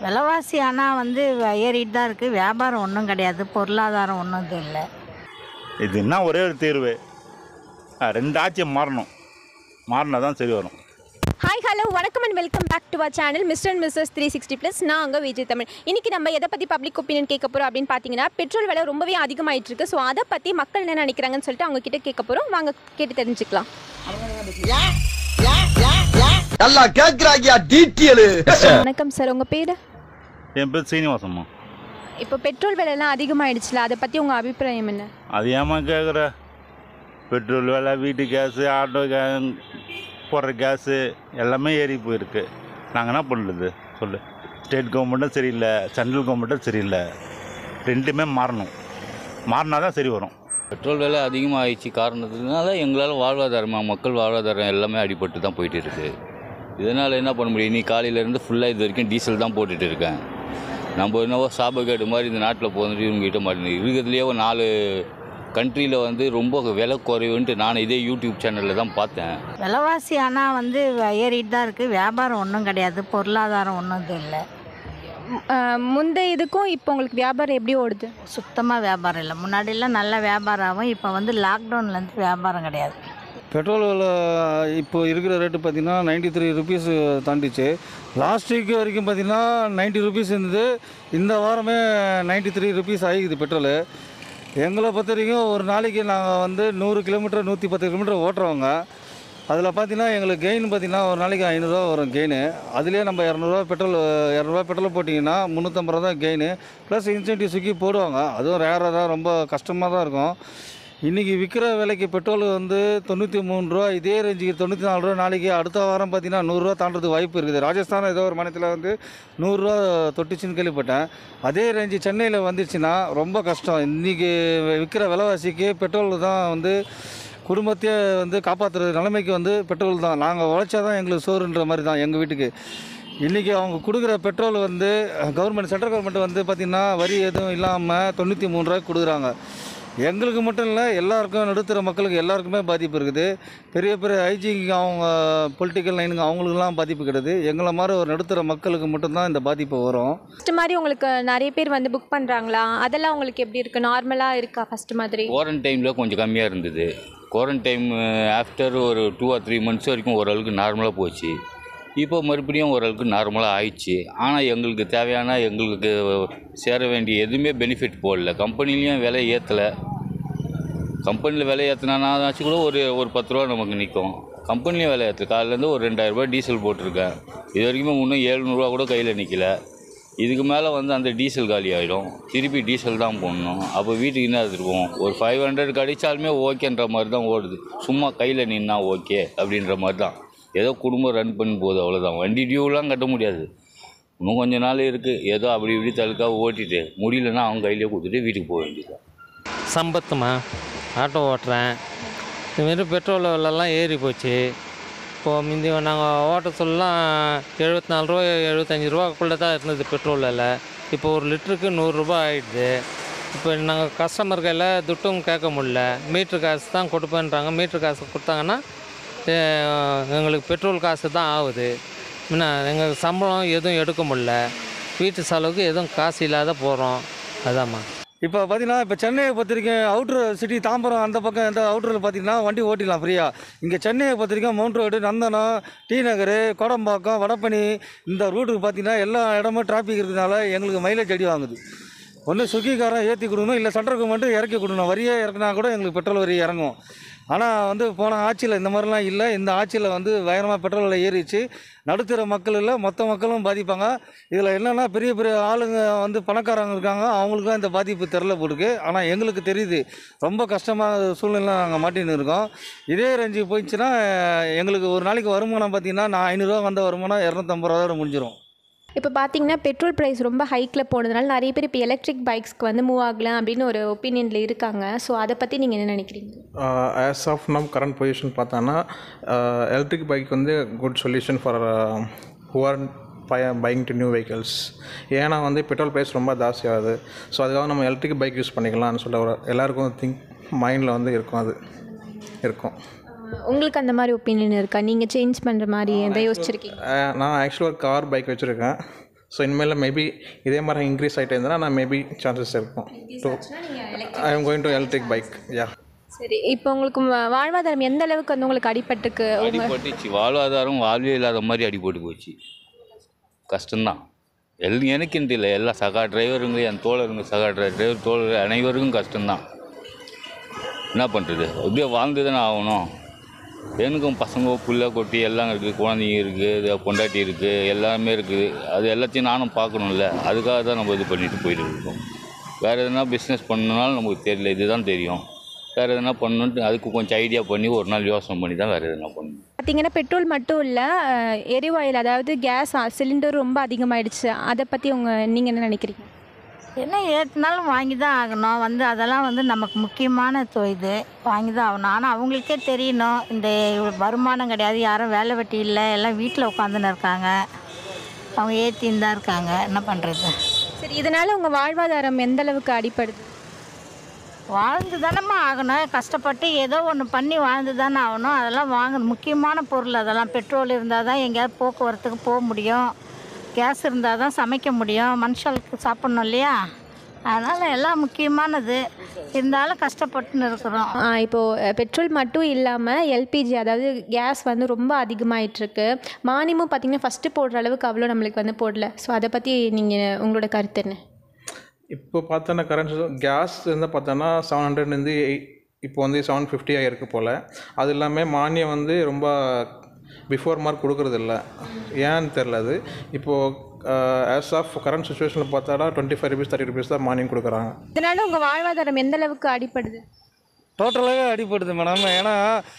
விலைவாசி ஆனால் வந்து ஏறிட்டு தான் இருக்குது வியாபாரம் ஒன்றும் கிடையாது பொருளாதாரம் ஒன்றும் இது இல்லை இது என்ன ஒரே ஒரு தீர்வு ஆ, ரெண்டு ஆட்சியும் மாறணும் மாறினா தான் சரி வரும் ஹாய் ஹலோ வணக்கம் and welcome back to our channel mister and missus three sixty plus நான் அங்கே விஜய் தமிழ் இன்றைக்கி நம்ம எதை பற்றி பப்ளிக் ஒப்பீனியன் கேட்க போகிறோம் அப்படின்னு பார்த்தீங்கன்னா பெட்ரோல் விலை ரொம்பவே அதிகமாயிட்டு இருக்கு ஸோ அதை பற்றி மக்கள் என்ன நினைக்கிறாங்கன்னு சொல்லிட்டு அவங்க கிட்ட கேட்க போகிறோம் வாங்க கேட்டு தெரிஞ்சுக்கலாம் நல்லா கேக்குறாங்கயா டீட்டெயிலு வணக்கம் சார் உங்கள் பேர் என் பேர் சீனிவாசம்மா இப்போ பெட்ரோல் விலைலாம் அதிகமாயிடுச்சுல அதை பற்றி உங்கள் அபிப்பிராயம் என்ன அது ஏமா கேட்குற பெட்ரோல் விலை வீட்டு கேஸு ஆட்டோ கே போடுற கேஸு எல்லாமே ஏறி போயிருக்கு நாங்கள் என்ன பண்ணுறது சொல்லு ஸ்டேட் கவர்மெண்ட்டும் சரியில்லை சென்ட்ரல் கவர்மெண்ட்டும் சரியில்லை ரெண்டுமே மாறணும் மாறினா தான் சரி வரும் பெட்ரோல் விலை அதிகமாகிடுச்சு காரணத்தினால எங்களால் வாழ்வாதாரமாக மக்கள் வாழ்வாதாரம் எல்லாமே அடிபட்டு தான் போயிட்டு இருக்கு இதனால் என்ன பண்ண முடியும் நீ காலையிலேருந்து ஃபுல்லாக இது வரைக்கும் டீசல் தான் போட்டுட்டு இருக்கேன் நம்ம என்னவோ சாபகேடு மாதிரி இந்த நாட்டில் போந்துட்டு இவங்ககிட்ட மாட்டேன் இருக்கிறதுலையே ஒரு நாலு கண்ட்ரியில் வந்து ரொம்ப விலை குறைவுன்ட்டு நான் இதே யூடியூப் சேனலில் தான் பார்த்தேன் விலைவாசி ஆனால் வந்து ஏறிட்டு தான் இருக்குது வியாபாரம் ஒன்றும் கிடையாது பொருளாதாரம் ஒன்றும் இது இல்லை முந்தைய இதுக்கும் இப்போ உங்களுக்கு வியாபாரம் எப்படி ஓடுது சுத்தமாக வியாபாரம் இல்லை முன்னாடிலாம் நல்ல வியாபாரம் ஆகும் இப்போ வந்து லாக்டவுன்லேருந்து வியாபாரம் கிடையாது பெட்ரோல் விலை இப்போ இருக்கிற ரேட்டு பார்த்தீங்கன்னா நைன்டி த்ரீ ருபீஸ் தாண்டிச்சு லாஸ்ட் வீக் வரைக்கும் பார்த்தீங்கன்னா நைன்ட்டி ருபீஸ் இருந்தது இந்த வாரமே நைன்ட்டி த்ரீ ருபீஸ் ஆகிக்குது பெட்ரோலு எங்களை பொறுத்த வரைக்கும் ஒரு நாளைக்கு நாங்கள் வந்து நூறு கிலோமீட்டர் நூற்றி பத்து கிலோமீட்டர் ஓட்டுறவங்க அதில் பார்த்தீங்கன்னா எங்களுக்கு கெயின் பார்த்தீங்கன்னா ஒரு நாளைக்கு ஐநூறுரூவா வரும் கெயின் அதுலேயே நம்ம இரநூறுவா பெட்ரோல் இரநூறுவா பெட்ரோல் போட்டிங்கன்னா முந்நூற்றம்பது ரூபா தான் கெயின் ப்ளஸ் இன்சென்டிவ் சுக்கி போடுவாங்க அதுவும் ரேராக தான் ரொம்ப கஷ்டமாக தான் இருக்கும் இன்றைக்கி விற்கிற விலைக்கு பெட்ரோல் வந்து தொண்ணூற்றி மூணு ரூபா இதே ரேஞ்சுக்கு தொண்ணூற்றி நாலு ரூபா நாளைக்கு அடுத்த வாரம் பார்த்தீங்கன்னா நூறுரூவா தாண்டறதுக்கு வாய்ப்பு இருக்குது ராஜஸ்தான் ஏதோ ஒரு மாநிலத்தில் வந்து நூறுரூவா தொட்டுச்சுன்னு கேள்விப்பட்டேன் அதே ரேஞ்சு சென்னையில் வந்துச்சுன்னா ரொம்ப கஷ்டம் இன்றைக்கி விற்கிற விலைவாசிக்கு பெட்ரோல் தான் வந்து குடும்பத்தையே வந்து காப்பாற்றுற நிலைமைக்கு வந்து பெட்ரோல் தான் நாங்கள் உழைச்சா தான் எங்களுக்கு சோறுன்ற மாதிரி தான் எங்கள் வீட்டுக்கு இன்றைக்கி அவங்க கொடுக்குற பெட்ரோல் வந்து கவர்மெண்ட் சென்ட்ரல் கவர்மெண்ட் வந்து பார்த்திங்கன்னா வரி எதுவும் இல்லாமல் தொண்ணூற்றி மூணு ரூபாய்க்கு கொடுக்குறாங்க எங்களுக்கு மட்டும் இல்லை எல்லாருக்கும் நடுத்தர மக்களுக்கு எல்லாருக்குமே பாதிப்பு இருக்குது பெரிய பெரிய ஐஜிக்கு அவங்க பொலிட்டிக்கல் லைனுங்க அவங்களுக்குலாம் பாதிப்பு கிடையாது எங்களை மாதிரி ஒரு நடுத்தர மக்களுக்கு மட்டும்தான் இந்த பாதிப்பு வரும் ஃபஸ்ட்டு மாதிரி உங்களுக்கு நிறைய பேர் வந்து புக் பண்ணுறாங்களா அதெல்லாம் உங்களுக்கு எப்படி இருக்குது நார்மலாக இருக்கா ஃபஸ்ட்டு மாதிரி குவாரண்டைனில் கொஞ்சம் கம்மியாக இருந்தது குவாரண்டைன் ஆஃப்டர் ஒரு டூ ஆர் த்ரீ மந்த்ஸ் வரைக்கும் ஓரளவுக்கு நார்மலாக போச்சு இப்போ மறுபடியும் ஓரளவுக்கு நார்மலாக ஆயிடுச்சு ஆனால் எங்களுக்கு தேவையான எங்களுக்கு சேர வேண்டிய எதுவுமே பெனிஃபிட் போடல கம்பெனிலையும் விலை ஏற்றலை கம்பெனியில் விலை ஏற்றினாச்சும் கூட ஒரு ஒரு பத்து ரூபா நமக்கு நிற்கும் கம்பெனிலையும் விலை ஏற்று காலையிலேருந்து ஒரு ரெண்டாயிரரூபா டீசல் போட்டிருக்கேன் இது வரைக்கும் இன்னும் ஏழ்நூறுவா கூட கையில் நிற்கல இதுக்கு மேலே வந்து அந்த டீசல் காலி ஆகிடும் திருப்பி டீசல் தான் போடணும் அப்போ வீட்டுக்கு என்ன எடுத்துருப்போம் ஒரு ஃபைவ் ஹண்ட்ரட் கடிச்சாலுமே ஓகேன்ற மாதிரி தான் ஓடுது சும்மா கையில் நின்னா ஓகே அப்படின்ற மாதிரி தான் ஏதோ குடும்பம் ரன் பண்ணி போகுது அவ்வளோதான் வண்டி டியூலாம் கட்ட முடியாது இன்னும் கொஞ்ச நாள் இருக்குது ஏதோ அப்படி இப்படி தழுக்கா ஓட்டிட்டு முடியலன்னா அவங்க கையிலே கொடுத்துட்டு வீட்டுக்கு போக வேண்டியது சம்பத்துமா ஆட்டோ ஓட்டுறேன் இதுமாரி பெட்ரோல் விலைலாம் ஏறி போச்சு இப்போது முந்தி நாங்கள் ஓட்ட சொல்லலாம் எழுபத்தி நாலு ரூபா எழுபத்தஞ்சி ரூபாக்குள்ளே தான் இருந்தது பெட்ரோல் விலை இப்போ ஒரு லிட்டருக்கு நூறுரூபா ஆயிடுது இப்போ நாங்கள் கஸ்டமர் கையில் துட்டும் கேட்க முடியல மீட்ரு காசு தான் கொடுப்பேன்றாங்க மீட்ரு காசு கொடுத்தாங்கன்னா அஹ், எங்களுக்கு பெட்ரோல் காசு தான் ஆகுது என்ன எங்களுக்கு சம்பளம் எதுவும் எடுக்க முடியல வீட்டு செலவுக்கு எதுவும் காசு இல்லாத போகிறோம் அதாம்மா இப்போ பார்த்தீங்கன்னா இப்போ சென்னையை பொறுத்தவரைக்கும் அவுட்ரு சிட்டி தாம்பரம் அந்த பக்கம் இந்த அவுட்டரில் பார்த்தீங்கன்னா வண்டி ஓட்டிடலாம் ஃப்ரீயாக இங்கே சென்னையை பொறுத்தவரைக்கும் mount road Nandanam T Nagar Kodambakkam Vadapalani இந்த ரூட்டுக்கு பார்த்தீங்கன்னா எல்லா இடமும் டிராஃபிக் இருக்கிறதுனால எங்களுக்கு மைலேஜ் அடி வாங்குது ஒன்று சுக்கிக்காரன் ஏற்றி கொடுக்கணும் இல்லை சென்ட்ரல் கவர்மெண்ட்டு இறக்கி கொடுக்கணும் வரியே இறக்குனா கூட எங்களுக்கு பெட்ரோல் வரி இறங்கும் ஆனால் வந்து போன ஆட்சியில் இந்த மாதிரிலாம் இல்லை இந்த ஆட்சியில் வந்து பயங்கரமாக பெட்ரோல் விலை ஏறிச்சு நடுத்தர மக்கள் இல்லை மொத்த மக்களும் பாதிப்பாங்க இதில் என்னென்னா பெரிய பெரிய ஆளுங்க வந்து பணக்காரங்க இருக்காங்க அவங்களுக்கு தான் இந்த பாதிப்பு தெரில போட்டுருக்கு ஆனால் எங்களுக்கு தெரியுது ரொம்ப கஷ்டமான சூழ்நிலை நாங்கள் மாட்டின்னு இருக்கோம் இதே ரேஞ்சுக்கு போயிடுச்சுன்னா எங்களுக்கு ஒரு நாளைக்கு வருமானம் பார்த்தீங்கன்னா நான் ஐநூறுரூவா வந்த வருமானம் இரநூத்தம்பது ரூபாயோட முடிஞ்சிடும் இப்போ பார்த்தீங்கன்னா பெட்ரோல் ப்ரைஸ் ரொம்ப ஹைக்கில் போனதுனால நிறைய பேர் இப்போ எலக்ட்ரிக் பைக்ஸ்க்கு வந்து மூவ் ஆகலாம் அப்படின்னு ஒரு ஒப்பீனியனில் இருக்காங்க ஸோ அதை பற்றி நீங்கள் என்ன நினைக்கிறீங்க ஆஸ் ஆஃப் நம் கரண்ட் பொசிஷன் பார்த்தோன்னா எலக்ட்ரிக் பைக் வந்து good solution for who are by buying to new vehicles ஏன்னா வந்து பெட்ரோல் ப்ரைஸ் ரொம்ப ஜாஸ்தி ஆகுது ஸோ அதுக்காக நம்ம எலக்ட்ரிக் பைக் யூஸ் பண்ணிக்கலாம்னு சொல்ல ஒரு எல்லாருக்கும் திங்க் மைண்டில் வந்து இருக்கும் அது இருக்கும் உங்களுக்கு அந்த மாதிரி ஒப்பீனியன் இருக்கா நீங்கள் சேஞ்ச் பண்ணுற மாதிரி எதை யோசிச்சிருக்கீங்க அஹ் நான் ஆக்சுவலாக ஒரு கார் பைக் வச்சுருக்கேன் ஸோ இனிமேல் மேபி இதே மாதிரி இன்க்ரீஸ் ஆகிட்டே இருந்தால் நான் மேபி சான்சஸ் இருக்கும் so I'm going to electric bike yeah சரி இப்போ உங்களுக்கு வா- வாழ்வாதாரம் எந்த அளவுக்கு வந்து உங்களுக்கு அடிபட்டுருக்கு உங்க அடிபட்டுச்சு வாழ்வாதாரம் வாழ்வே இல்லாத மாதிரி அடிபட்டு போச்சு கஷ்டம்தான் எல் எனக்குன்ட்டு இல்லை எல்லா சகா டிரைவருங்க என் தோழருங்க சகா டிரைவர் தோழர் அனைவருக்கும் கஷ்டம்தான் என்ன பண்ணுறது எப்படியோ வாழ்ந்து தானே ஆகணும் எனக்கும் பசங்க புள்ள கொட்டி எல்லாம் இருக்குது குழந்தைங்க இருக்குது பொண்டாட்டி இருக்குது எல்லாமே இருக்குது அது எல்லாத்தையும் நானும் பார்க்கணும்ல அதுக்காக தான் நம்ம இது பண்ணிட்டு போயிட்டு இருக்கோம் வேறு எதுனா பிஸ்னஸ் பண்ணணுனாலும் நமக்கு தெரியல இதுதான் தெரியும் வேறு எதுனா பண்ணணுன்ட்டு அதுக்கு கொஞ்சம் ஐடியா பண்ணி ஒரு நாள் யோசனை பண்ணி தான் வேறு எதுனா பண்ணணும் பார்த்தீங்கன்னா பெட்ரோல் மட்டும் இல்லை எரிவாயு அதாவது கேஸ் சிலிண்டர் ரொம்ப அதிகமாயிடுச்சு அதை பற்றி உங்கள் நீங்கள் என்ன நினைக்கிறீங்க என்ன ஏற்றினாலும் வாங்கி தான் ஆகணும் வந்து அதெல்லாம் வந்து நமக்கு முக்கியமான தொ- இது வாங்கி தான் ஆகணும் ஆனால் அவங்களுக்கே தெரியணும் இந்த வருமானம் கிடையாது யாரும் வேலை வெட்டி இல்லை எல்லாம் வீட்டில் உட்காந்துன்னு இருக்காங்க அவங்க ஏற்றின்னு தான் இருக்காங்க என்ன பண்ணுறது சரி இதனால் உங்கள் வாழ்வாதாரம் எந்த அளவுக்கு அடிப்படுது வாழ்ந்து தானம்மா ஆகணும் கஷ்டப்பட்டு ஏதோ ஒன்று பண்ணி வாழ்ந்து தானே ஆகணும் அதெல்லாம் வாங்கணும் முக்கியமான பொருள் அதெல்லாம் பெட்ரோல் இருந்தால் தான் எங்கேயாவது போக்குவரத்துக்கு போக முடியும் கேஸ் இருந்தால் தான் சமைக்க முடியும் மனுஷங்களுக்கு சாப்பிட்ணும் இல்லையா அதனால் எல்லாம் முக்கியமானது இருந்தாலும் கஷ்டப்பட்டுன்னு இருக்கிறோம் ஆ, இப்போ அஹ், பெட்ரோல் மட்டும் இல்லாமல் எல்பிஜி அதாவது கேஸ் வந்து ரொம்ப அதிகமாயிட்டிருக்கு மானியமும் பார்த்தீங்கன்னா ஃபஸ்ட்டு போடுற அளவுக்கு அவ்வளோ நம்மளுக்கு வந்து போடல ஸோ அதை பற்றி நீங்கள் உங்களோட கருத்து என்ன இப்போ பார்த்தோன்னா கரண்ட் கேஸ் வந்து பார்த்தோன்னா செவன் ஹண்ட்ரட்லேருந்து இப்போ வந்து செவன் ஃபிஃப்டி ஆகிருக்கு போல் அது இல்லாமல் மானியம் வந்து ரொம்ப பிஃபோர் மார்க் கொடுக்குறதில்ல ஏன்னு தெரில அது இப்போது ஆஸ் ஆஃப் கரண்ட் சுச்சுவேஷனில் பார்த்தாடா twenty five rupees thirty rupees தான் மானியம் கொடுக்குறாங்க இதனால் உங்கள் வாழ்வாதாரம் எந்த அளவுக்கு அடிப்படுது டோட்டலாகவே அடிப்படுது மேடம் ஏன்னா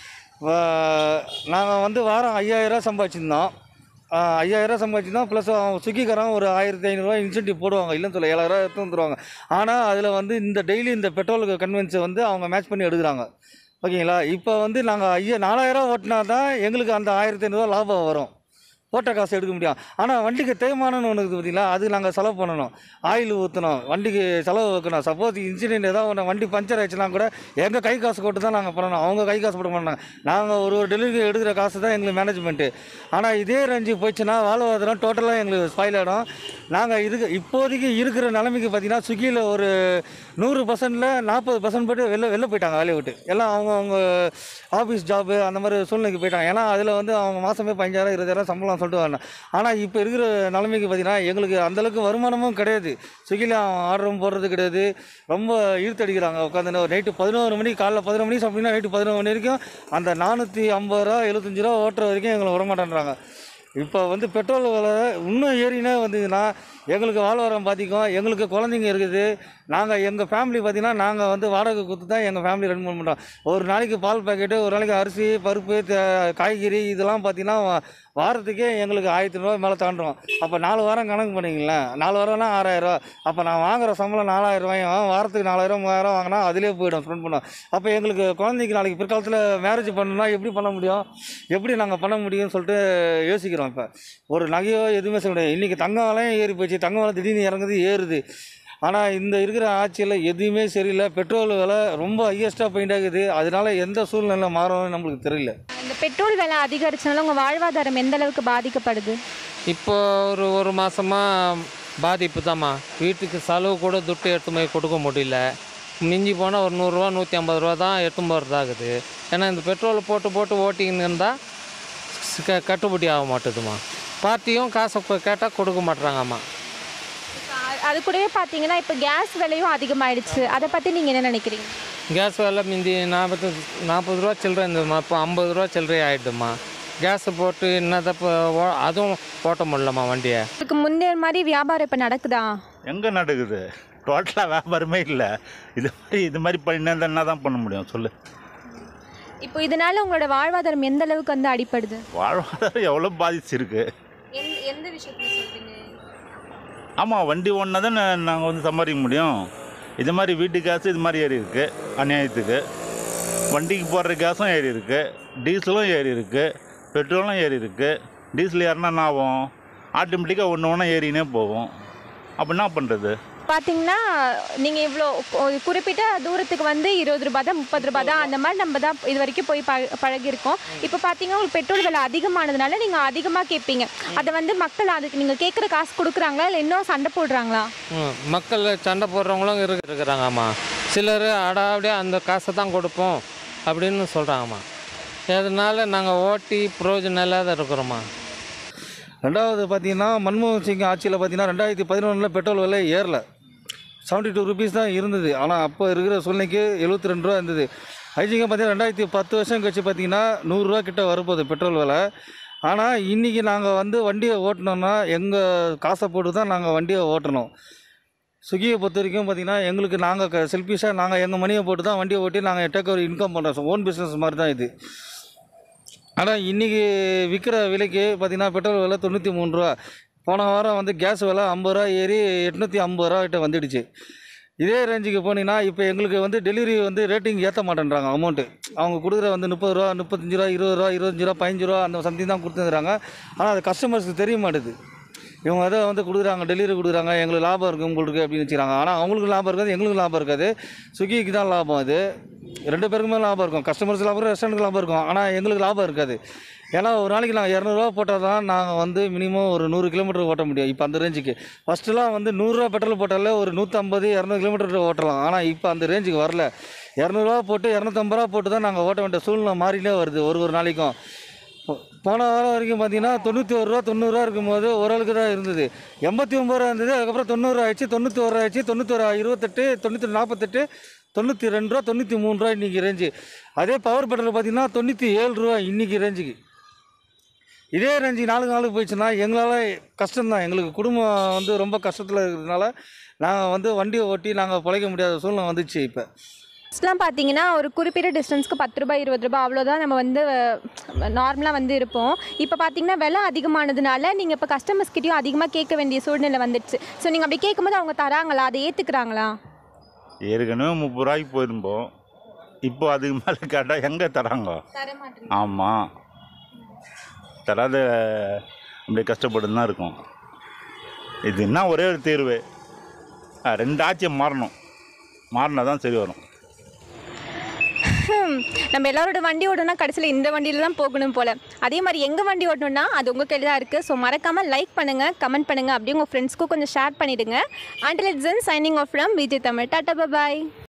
நாங்கள் வந்து வாரம் ஐயாயிரரூவா சம்பாதிச்சிருந்தோம் ஐயாயிரரூவா சம்பாதிச்சிருந்தோம் ப்ளஸ் ஸ்விக்கிக்காரன் ஒரு ஆயிரத்தி ஐநூறுரூவா இன்சென்டிவ் போடுவாங்க இல்லைன்னு சொல்ல ஏழாயிரரூவா எடுத்து வந்துருவாங்க ஆனால் அதில் வந்து இந்த டெய்லி இந்த பெட்ரோலுக்கு கன்வென்ஸை வந்து அவங்க மேட்ச் பண்ணி எடுக்கிறாங்க ஓகேங்களா இப்போ வந்து நாங்கள் ஐயா நாலாயிரரூவா ஓட்டினா தான் எங்களுக்கு அந்த ஆயிரத்தி ஐநூறுரூவா லாபம் வரும் போட்ட காசு எடுக்க முடியும் ஆனால் வண்டிக்கு தேய்மானம்னு ஒன்று இருக்குது பார்த்தீங்களா அது நாங்கள் செலவு பண்ணணும் ஆயில் ஊற்றணும் வண்டிக்கு செலவு வைக்கணும் சப்போஸ் இன்சிடென்ட் ஏதாவது ஒன்று வண்டி பஞ்சர் ஆயிடுச்சுனா கூட எங்கள் கை காசு போட்டு தான் நாங்கள் பண்ணணும் அவங்க கை காசு போட மாட்டாங்க நாங்கள் ஒரு ஒரு டெலிவரி எடுக்கிற காசு தான் எங்களுக்கு மேனேஜ்மெண்ட்டு ஆனால் இதே ரேஞ்சு போயிடுச்சுன்னா வாழ்வாதாரம் டோட்டலாக எங்களுக்கு ஸ்பாயில் ஆகிடும் நாங்கள் இருக்க இப்போதைக்கு இருக்கிற நிலைமைக்கு பார்த்தீங்கன்னா ஸ்விக்கியில் ஒரு நூறு பர்சன்டில் நாற்பது பர்சன்ட் போட்டு வெளில வெளில போயிட்டாங்க வேலையை விட்டு எல்லாம் அவங்க அவங்க ஆஃபீஸ் ஜாபு அந்த மாதிரி சூழ்நிலைக்கு போயிட்டாங்க ஏன்னா அதில் வந்து அவங்க மாதமே பதினஞ்சாயிரம் இருபதாயிரம் சம்பளம் சொல்லிட்டு வரணும் ஆனால் இப்போ இருக்கிற நிலைமைக்கு பார்த்தீங்கன்னா எங்களுக்கு அந்தளவுக்கு வருமானமும் கிடையாது ஸ்விக்கியில் ஆர்டரும் போடுறது கிடையாது ரொம்ப இழுத்தடிக்கிறாங்க உட்காந்து நைட்டு பதினோரு மணி காலைல பதினொரு மணி சாப்பிட்டீங்கன்னா நைட்டு பதினோரு மணி வரைக்கும் அந்த நானூற்றி ஐம்பது ரூபா எழுபத்தஞ்சு ரூபா ஓட்டுற வரைக்கும் எங்களுக்கு வரமாட்டேன்றாங்க இப்போ வந்து பெட்ரோல் விலை இன்னும் ஏறினே வந்ததுன்னா எங்களுக்கு வாழ்வாரம் பாதிக்கும் எங்களுக்கு குழந்தைங்க இருக்குது நாங்கள் எங்கள் ஃபேமிலி பார்த்திங்கன்னா நாங்கள் வந்து வாடகை கொடுத்து தான் எங்கள் ஃபேமிலி ரன் பண்ண பண்ணுறோம் ஒரு நாளைக்கு பால் பாக்கெட்டு ஒரு நாளைக்கு அரிசி பருப்பு தே- காய்கறி இதெல்லாம் பார்த்திங்கன்னா வா- வாரத்துக்கே எங்களுக்கு ஆயிரத்தி ரூபா மேலே தாண்டுறோம் அப்போ நாலு வாரம் கணக்கு பண்ணிங்களேன் நாலு வாரம்னா ஆறாயிரரூவா அப்போ நான் வாங்குற சம்பளம் நாலாயிரம் ரூபாயும் வாரத்துக்கு நாலாயிரம் மூவாயிரம் வாங்கினா அதிலே போயிடும் ஸ்பெண்ட் பண்ணோம் அப்போ எங்களுக்கு குழந்தைக்கு நாளைக்கு பிற்காலத்தில் மேரேஜ் பண்ணணும்னா எப்படி பண்ண முடியும் எப்படி நாங்கள் பண்ண முடியும்னு சொல்லிட்டு யோசிக்கிறோம் இப்போ ஒரு நகையோ எதுவுமே சொல்ல முடியாது இன்றைக்கி தங்க விலையும் ஏறி போச்சு தங்க விலை திடீர்னு இறங்குது ஏறுது ஆனால் இந்த இருக்கிற ஆட்சியில் எதுவுமே சரியில்லை பெட்ரோல் விலை ரொம்ப ஹையஸ்ட்டாக போயிட்டு இருக்குது அதனால எந்த சூழ்நிலை மாறும்னு நம்மளுக்கு தெரியல இந்த பெட்ரோல் விலை அதிகரிச்சனால உங்கள் வாழ்வாதாரம் எந்த அளவுக்கு பாதிக்கப்படுது இப்போ ஒரு ஒரு மாதமாக பாதிப்பு தாம்மா வீட்டுக்கு செலவு கூட துட்டு எடுத்து போய் கொடுக்க முடியல மிஞ்சி போனால் ஒரு நூறுரூவா நூற்றி ஐம்பது ரூபா தான் எடுத்து போகிறதாகுது ஏன்னா இந்த பெட்ரோல் போட்டு போட்டு ஓட்டிங்கன்னு இருந்தால் க கட்டுப்படி ஆக மாட்டுதுமா பார்ட்டியும் காசை கேட்டால் கொடுக்க மாட்றாங்கம்மா அ- அது கூடவே பார்த்தீங்கன்னா இப்போ கேஸ் விலையும் அதிகமாயிடுச்சு அதை பற்றி நீங்கள் என்ன நினைக்கிறீங்க கேஸ் விலை மிந்தி நாற்பது நாற்பது ரூபா சில்லறை இருந்ததுமா இப்போ ஐம்பது ரூபா சில்லறை ஆகிடுமா கேஸை போட்டு என்னதை இப்போ ஓ- அதுவும் ஓட்ட முடியலம்மா வண்டியை இதுக்கு முன்னே மாதிரி வியாபாரம் இப்போ நடக்குதா எங்கே நடக்குது டோட்டலாக வியாபாரமே இல்லை இது மாதிரி இது மாதிரி பண்ணினா என்ன தான் பண்ண முடியும் சொல்லு இப்போ இதனால உங்களோட வாழ்வாதாரம் எந்த அளவுக்கு வந்து அடிப்படுது வாழ்வாதாரம் எவ்வளோ பாதிச்சிருக்கு எந்த எந்த விஷயத்தில் சொல்கிறீங்க ஆமாம் வண்டி ஒன்றா தான் நாங்கள் வந்து சம்பாதிக்க முடியும் இது மாதிரி வீட்டு கேஸு இது மாதிரி ஏறி இருக்குது அநியாயத்துக்கு வண்டிக்கு போடுற கேஸும் ஏறி இருக்குது டீசலும் ஏறி இருக்குது பெட்ரோலும் ஏறி இருக்குது டீசல் ஏறினா என்ன ஆகும் ஆட்டோமேட்டிக்காக ஒன்று ஒன்றா ஏறினே போகும் அப்போ என்ன பண்ணுறது பார்த்தீங்கன்னா நீங்கள் இவ்வளோ ஒரு குறிப்பிட்ட தூரத்துக்கு வந்து இருபது ரூபா தான் முப்பது ரூபா தான் அந்த மாதிரி நம்ம தான் இது வரைக்கும் போய் ப பழகியிருக்கோம் இப்போ பார்த்தீங்கன்னா உங்களுக்கு பெட்ரோல் விலை அதிகமானதுனால நீங்கள் அதிகமாக கேட்பீங்க அதை வந்து மக்கள் அதுக்கு நீங்கள் கேட்குற காசு கொடுக்குறாங்களா இல்லை இன்னும் சண்டை போடுறாங்களா ம், மக்கள் சண்டை போடுறவங்களும் இருக்கு இருக்கிறாங்கம்மா சிலர் அடாவடியே அந்த காசை தான் கொடுப்போம் அப்படின்னு சொல்கிறாங்கம்மா அதனால நாங்கள் ஓட்டி பிரயோஜனம் இல்லாத இருக்கிறோம்மா ரெண்டாவது பார்த்தீங்கன்னா மன்மோகன் சிங் ஆட்சியில் பார்த்தீங்கன்னா ரெண்டாயிரத்தி பதினொன்றில் பெட்ரோல் விலை ஏறல செவன்ட்டி டூ ருபீஸ் தான் இருந்தது ஆனால் அப்போ இருக்கிற சூழ்நிலைக்கு எழுபத்தி ரெண்டு ரூபா இருந்தது ஐஜிங்க பார்த்தீங்கன்னா ரெண்டாயிரத்தி பத்து வருஷம் கழிச்சு பார்த்தீங்கன்னா நூறுரூவா கிட்ட வரப்போகுது பெட்ரோல் விலை ஆனால் இன்றைக்கி நாங்கள் வந்து வண்டியை ஓட்டினோன்னா எங்கள் காசை போட்டு தான் நாங்கள் வண்டியை ஓட்டணும் ஸ்விக்கியை பொறுத்த வரைக்கும் பார்த்தீங்கன்னா எங்களுக்கு நாங்கள் செல்ஃபிஷாக நாங்கள் எங்கள் மணியை போட்டு தான் வண்டியை ஓட்டி நாங்கள் டேக் ஓவர் இன்கம் பண்ணுறோம் ஓன் பிஸ்னஸ் மாதிரி தான் இது ஆனால் இன்றைக்கி விற்கிற விலைக்கு பார்த்தீங்கன்னா பெட்ரோல் விலை தொண்ணூற்றி மூணு ரூபா போன வாரம் வந்து கேஸ் விலை ஐம்பது ரூபா ஏறி எட்நூற்றி ஐம்பது ரூபா கிட்ட வந்துடுச்சு இதே ரேஞ்சுக்கு போனீங்கன்னா இப்போ எங்களுக்கு வந்து டெலிவரி வந்து ரேட்டிங் ஏற்ற மாட்டேன்றாங்க அமௌண்ட்டு அவங்க கொடுக்குற வந்து முப்பது ரூபா முப்பத்தஞ்சு ரூபா இருபது ரூபா இருபத்தஞ்சு ரூபா பதினஞ்சு ரூபா அந்த சம்திங் தான் கொடுத்துருக்குறாங்க ஆனால் அது கஸ்டமர்ஸ்க்கு தெரிய மாட்டுது இவங்க அதை வந்து கொடுக்குறாங்க டெலிவரி கொடுக்குறாங்க எங்களுக்கு லாபம் இருக்குது உங்களுக்கு அப்படின்னு வச்சுக்கிறாங்க ஆனால் அவங்களுக்கு லாபம் இருக்காது எங்களுக்கு லாபம் இருக்காது ஸ்விக்கிக்கு தான் லாபம் அது ரெண்டு பேருக்குமே லாபம் இருக்கும் கஸ்டமர்ஸ் லாபம் இருக்கும் ரெஸ்டாரண்ட்டுக்கு லாபம் இருக்கும் ஆனால் எங்களுக்கு லாபம் இருக்காது ஏன்னா ஒரு நாளைக்கு நாங்கள் இரநூறுவா போட்டால் தான் நாங்கள் வந்து மினிமம் ஒரு நூறு கிலோமீட்டர் ஓட்ட முடியும் இப்போ அந்த ரேஞ்சுக்கு ஃபஸ்ட்டுலாம் வந்து நூறுரூவா பெட்ரோல் போட்டாலே ஒரு நூற்றம்பது இரநூறு கிலோமீட்டர் ஓட்டலாம் ஆனால் இப்போ அந்த ரேஞ்சுக்கு வரல இரநூறுவா போட்டு இரநூத்தம்பது ரூபா போட்டு தான் நாங்கள் ஓட்ட வேண்டிய சூழ்நிலை மாறினே வருது ஒரு ஒரு நாளைக்கும் போ- போன வாரம் வரைக்கும் பார்த்தீங்கன்னா தொண்ணூற்றி ஒரு ரூபா தொண்ணூறுரூவா இருக்கும்போது ஓரளவுக்கு தான் இருந்தது எண்பத்தி ஒம்பது ரூபா இருந்தது அதுக்கப்புறம் தொண்ணூறு ஆயிடுச்சு தொண்ணூற்றி ஒரு ஆயிடுச்சு தொண்ணூத்தொரு இருபத்தெட்டு தொண்ணூற்றி நாற்பத்தெட்டு தொண்ணூற்றி ரெண்டு ரூபா தொண்ணூற்றி மூணு ரூபா இன்றைக்கி ரேஞ்சு அதே பவர் பெட்ரோல் பார்த்தீங்கன்னா தொண்ணூற்றி ஏழு ரூபா இன்றைக்கி ரேஞ்சுக்கு இதே ரேஞ்சு நாலு நாளுக்கு போயிடுச்சுன்னா எங்களால் கஷ்டம்தான் எங்களுக்கு குடும்பம் வந்து ரொம்ப கஷ்டத்தில் இருக்கிறதுனால நாங்கள் வந்து வண்டியை ஓட்டி நாங்கள் பிழைக்க முடியாத சூழ்நிலை வந்துச்சு இப்போ ஃபஸ்ட்லாம் பார்த்தீங்கன்னா ஒரு குறிப்பிட்ட டிஸ்டன்ஸ்க்கு பத்து ரூபாய் இருபது ரூபாய் அவ்வளோதான் நம்ம வந்து நார்மலாக வந்து இருப்போம் இப்போ பார்த்தீங்கன்னா விலை அதிகமானதுனால நீங்கள் இப்போ கஸ்டமர்ஸ்கிட்டையும் அதிகமாக கேட்க வேண்டிய சூழ்நிலை வந்துடுச்சு ஸோ நீங்கள் அப்படி கேட்கும்போது அவங்க தராங்களா அதை ஏற்றுக்குறாங்களா ஏற்கனவே முப்பது ரூபாய்க்கு போயிருந்தோம் இப்போ அதுக்கு மேலே கேட்டால் எங்கே தராங்க ஆமாம் தராத அப்படியே கஷ்டப்பட்டு தான் இருக்கும் இது என்ன ஒரே ஒரு தீர்வு ஆ, ரெண்டு ஆட்சியும் மாறணும் மாறினா தான் சரி வரும் ஹம், நம்ம எல்லாரோட வண்டி ஓடணும்னா கடைசியில் இந்த வண்டியில தான் போகணும் போல் அதே மாதிரி எங்கள் வண்டி ஓட்டணும்னா அது உங்கள் கையில் தான் இருக்குது ஸோ மறக்காமல் லைக் பண்ணுங்கள் கமெண்ட் பண்ணுங்கள் அப்படியே உங்கள் ஃப்ரெண்ட்ஸ்க்கும் கொஞ்சம் ஷேர் பண்ணிவிடுங்க until it's signing off from Vijay Tamil tata bye